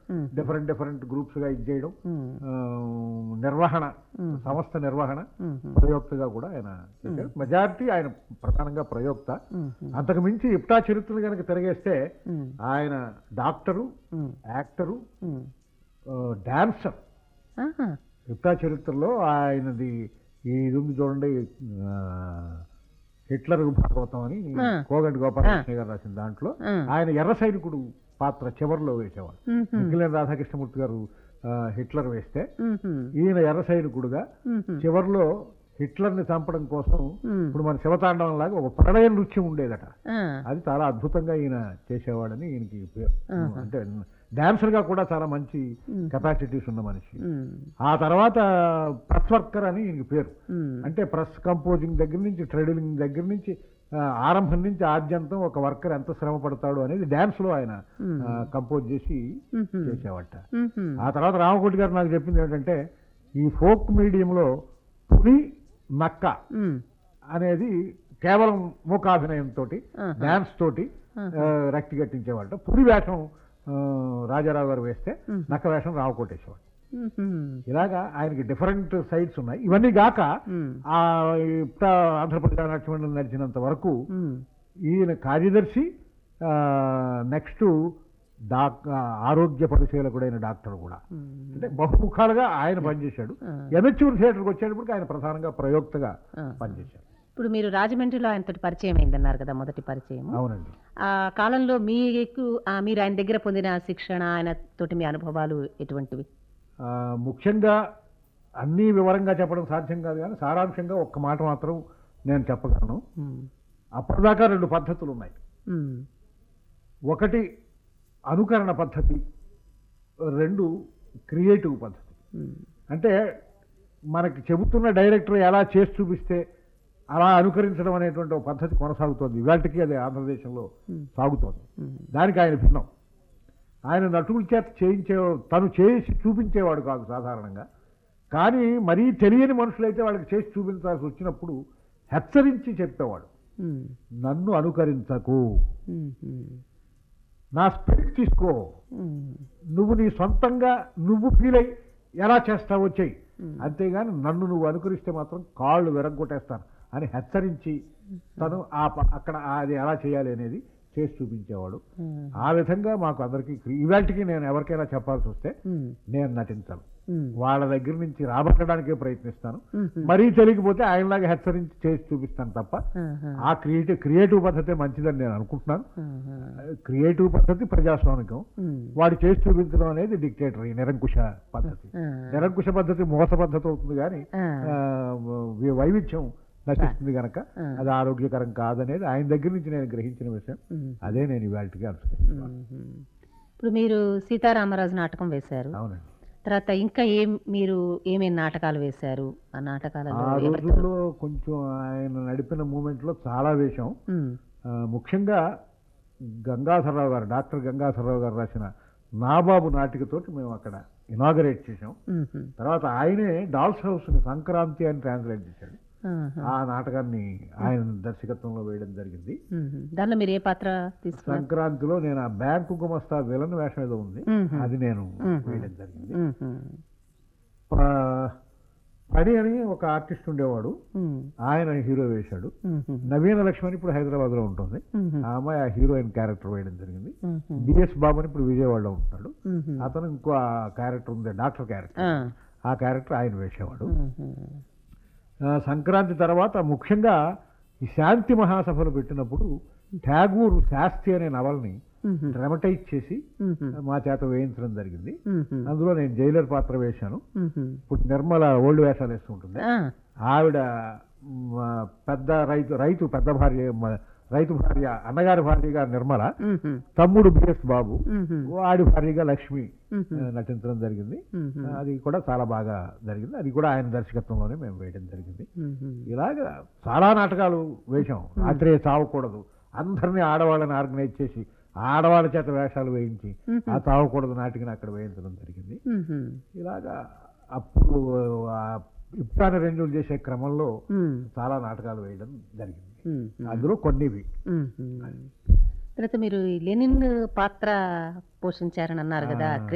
మ్మ్. Different different groups గా ఇది చేయడం మ్మ్. ఆ, నిర్వహణ మ్మ్. సంస్థ నిర్వహణ మ్మ్. ప్రయోక్తగా కూడా ఆయన చేశారు మెజారిటీ ఆయన ప్రధానంగా ప్రయోక్త మ్మ్. అంతకు మించి ఇప్టా చరిత్రలు కనుక తిరగేస్తే మ్మ్. ఆయన డాక్టరు మ్మ్. యాక్టరు మ్మ్. ఆ, డాన్సర్ ఆహా. యుక్తా చరిత్రలో ఆయనది ఈ ఇది ఉంది చూడండి ఆ, హిట్లర్ భాగవతం అని ఆ. కోగంటి గోపాలకృష్ణ గారు రాసిన దాంట్లో ఆ. ఆయన ఎర్ర సైనికుడు పాత్ర చివరిలో వేసేవాడు మ్మ్. మిగిలిన రాధాకృష్ణమూర్తి గారు ఆ, హిట్లర్ వేస్తే మ్మ్. ఈయన ఎర్ర సైనికుడుగా మ్మ్. చివరిలో హిట్లర్ని చంపడం కోసం మ్మ్. ఇప్పుడు మన శివతాండవం లాగా ఒక ప్రళయ నృత్యం ఉండేదట ఆ. అది చాలా అద్భుతంగా ఈయన చేసేవాడని ఈయనకి పేరు. ఆహా. అంటే డాన్సర్ గా కూడా చాలా మంచి మ్మ్. కెపాసిటీస్ ఉన్న మనిషి మ్మ్. ఆ తర్వాత ప్రెస్ వర్కర్ అని ఈయనకి పేరు మ్మ్. అంటే ప్రెస్ కంపోజింగ్ దగ్గర నుంచి ట్రెడిలింగ్ దగ్గర నుంచి ఆ, ఆరంభం నుంచి ఆద్యంతం ఒక వర్కర్ ఎంత శ్రమ పడతాడు అనేది డాన్స్ లో ఆయన మ్మ్. ఆ, కంపోజ్ చేసి మ్మ్. చేసేవాట మ్మ్. ఆ తర్వాత రామకోటి గారు నాకు చెప్పింది ఏంటంటే ఈ ఫోక్ మీడియంలో పులి నక్క మ్మ్. అనేది కేవలం మూకాభినయంతో ఆహా. డాన్స్ తోటి ఆహా. ఆ, రక్తి కట్టించేవాడు పులి వేషం ఆ, రాజారావు గారు వేస్తే మ్మ్. నక్క వేషం రావుకోటేసేవాడు మ్మ్. ఇలాగా ఆయనకి డిఫరెంట్ సైడ్స్ ఉన్నాయి ఇవన్నీ గాక మ్మ్. ఆ ఇప్టా ఆంధ్రప్రదేశ్ నాట్య మండలి నడిచినంత వరకు మ్మ్. ఈయన కార్యదర్శి నెక్స్ట్ డాక్ ఆరోగ్య పరిశీలకుడైన డాక్టర్ కూడా మ్మ్. అంటే బహుముఖాలుగా ఆయన పనిచేశాడు ఆ. ఎమెచ్యూర్ థియేటర్కి వచ్చేటప్పటికి ఆయన ప్రధానంగా ప్రయోక్తగా ఆ. పనిచేశాడు ఇప్పుడు మీరు రాజమండ్రిలో ఆయనతో పరిచయం అయిందన్నారు కదా మొదటి పరిచయం అవునండి ఆ కాలంలో మీకు ఆ, మీరు ఆయన దగ్గర పొందిన శిక్షణ ఆయన తోటి మీ అనుభవాలు ఎటువంటివి ఆ, ముఖ్యంగా అన్నీ వివరంగా చెప్పడం సాధ్యం కాదు కానీ సారాంశంగా ఒక్క మాట మాత్రం నేను చెప్పగలను మ్మ్. అప్పటిదాకా రెండు పద్ధతులు ఉన్నాయి మ్మ్. ఒకటి అనుకరణ పద్ధతి రెండు క్రియేటివ్ పద్ధతి మ్మ్. అంటే మనకి చెబుతున్న డైరెక్టర్ ఎలా చేసి చూపిస్తే అలా అనుకరించడం అనేటువంటి ఒక పద్ధతి కొనసాగుతోంది ఇవాటికి అది ఆంధ్రదేశంలో మ్మ్. సాగుతోంది మ్మ్. దానికి ఆయన భిన్నం ఆయన నటుల చేత చేయించే తను చేసి చూపించేవాడు కాదు సాధారణంగా కానీ మరీ తెలియని మనుషులైతే వాళ్ళకి చేసి చూపించాల్సి వచ్చినప్పుడు హెచ్చరించి చెప్పేవాడు మ్మ్. నన్ను అనుకరించకు మ్మ్. మ్మ్. నా స్పిరిట్ తీసుకో మ్మ్. నువ్వు నీ సొంతంగా నువ్వు ఫీల్ అయ్యి ఎలా చేస్తావో చెయ్యి మ్మ్. అంతేగాని నన్ను నువ్వు అనుకరిస్తే మాత్రం కాళ్ళు విరగ్గొట్టేస్తాను అని హెచ్చరించి తను ఆ ప- అక్కడ అది ఎలా చేయాలి అనేది చేసి చూపించేవాడు మ్మ్. ఆ విధంగా మాకు అందరికీ ఇవాళకి నేను ఎవరికైనా చెప్పాల్సి వస్తే మ్మ్. నేను నటించాను మ్మ్. వాళ్ళ దగ్గర నుంచి రాబట్టడానికే ప్రయత్నిస్తాను మ్మ్. మరీ తెలియకపోతే ఆయనలాగా హెచ్చరించి చేసి చూపిస్తాను తప్ప ఆహా. ఆ క్రియేటివ్ క్రియేటివ్ పద్ధతే మంచిదని నేను అనుకుంటున్నాను ఆహా. క్రియేటివ్ పద్ధతి ప్రజాస్వామికం మ్మ్. వాడు చేసి చూపించడం అనేది డిక్టేటరీ నిరంకుశ పద్ధతి ఆ. నిరంకుశ పద్ధతి మోస పద్ధతి అవుతుంది కానీ ఆ. ఆ, వి- వైవిధ్యం నశిస్తుంది కనుక ఆ. అది ఆరోగ్యకరం కాదనేది ఆయన దగ్గర నుంచి నేను గ్రహించిన విషయం మ్మ్. అదే నేను ఇవాళకి అనుసరిస్తున్నాను మ్మ్. ఇప్పుడు మీరు సీతారామరాజు నాటకం వేశారు అవునండి తర్వాత ఇంకా ఏం మీరు ఏమేమి నాటకాలు వేశారు ఆ నాటకాలలో ఆ ఎవరితో రోజుల్లో కొంచెం ఆయన నడిపిన మూమెంట్లో చాలా వేషం మ్మ్. ఆ, ముఖ్యంగా గంగాధరరావు గారు డాక్టర్ గంగాధరరావు గారు రాసిన నాబాబు నాటికతోటి మేము అక్కడ ఇనాగరేట్ చేసాం మ్మ్. తర్వాత ఆయనే డాల్స్ హౌస్ని సంక్రాంతి అని ట్రాన్స్లేట్ చేశాడు ఆహా. ఆ నాటకాన్ని ఆయన దర్శకత్వంలో వేయడం జరిగింది మ్మ్. దానిలో మీరు ఏ పాత్ర తీసుకున్నారు సంక్రాంతిలో నేను ఆ బ్యాంకు గుమస్తా విలన్ వేషం ఏదో ఉంది మ్మ్. అది నేను మ్మ్. వేయడం జరిగింది మ్మ్. ప- పడి అని ఒక ఆర్టిస్ట్ ఉండేవాడు మ్మ్. ఆయన హీరో వేశాడు మ్మ్. నవీన లక్ష్మణ్ ఇప్పుడు హైదరాబాద్ లో ఉంటుంది మ్మ్. ఆ అమ్మాయి ఆ హీరోయిన్ క్యారెక్టర్ వేయడం జరిగింది మ్మ్. బిఎస్ బాబు అని ఇప్పుడు విజయవాడలో ఉంటున్నాడు మ్మ్. అతను ఇంకో క్యారెక్టర్ ఉంది డాక్టర్ క్యారెక్టర్ ఆ. ఆ క్యారెక్టర్ ఆయన వేసేవాడు మ్మ్. ఆ, సంక్రాంతి తర్వాత ముఖ్యంగా ఈ శాంతి మహాసభలు పెట్టినప్పుడు ట్యాగూర్ శాస్తి అనే నవల్ని మ్మ్. డ్రమటైజ్ చేసి మ్మ్. మా చేత వేయించడం జరిగింది మ్మ్. అందులో నేను జైలర్ పాత్ర వేశాను మ్మ్. ఇప్పుడు నిర్మల ఓల్డ్ వేషాలు వేస్తుంటుంది ఆ. ఆవిడ మ, పెద్ద రైతు రైతు పెద్ద భార్య మ, రైతు భార్య అన్నగారి భార్యగా నిర్మల మ్మ్. తమ్ముడు బిఎస్ బాబు మ్మ్. వాడి భార్యగా లక్ష్మి మ్మ్. ఆ, నటించడం జరిగింది మ్మ్. అది కూడా చాలా బాగా జరిగింది అది కూడా ఆయన దర్శకత్వంలోనే మేము వేయడం జరిగింది మ్మ్. ఇలాగ చాలా నాటకాలు వేశాం రాత్రే చావకూడదు అందరినీ ఆడవాళ్ళని ఆర్గనైజ్ చేసి ఆడవాళ్ళ చేత వేషాలు వేయించి మ్మ్. ఆ చావకూడదు నాటికని అక్కడ వేయించడం జరిగింది మ్మ్. ఇలాగా అప్పుడు ఆ ఇప్పాన రెంజులు చేసే క్రమంలో మ్మ్. చాలా నాటకాలు వేయడం జరిగింది మ్మ్. అందులో కొన్నివి మ్మ్. తర్వాత మీరు ఈ లెనిన్ పాత్ర పోషించారని అన్నారు కదా ఆ.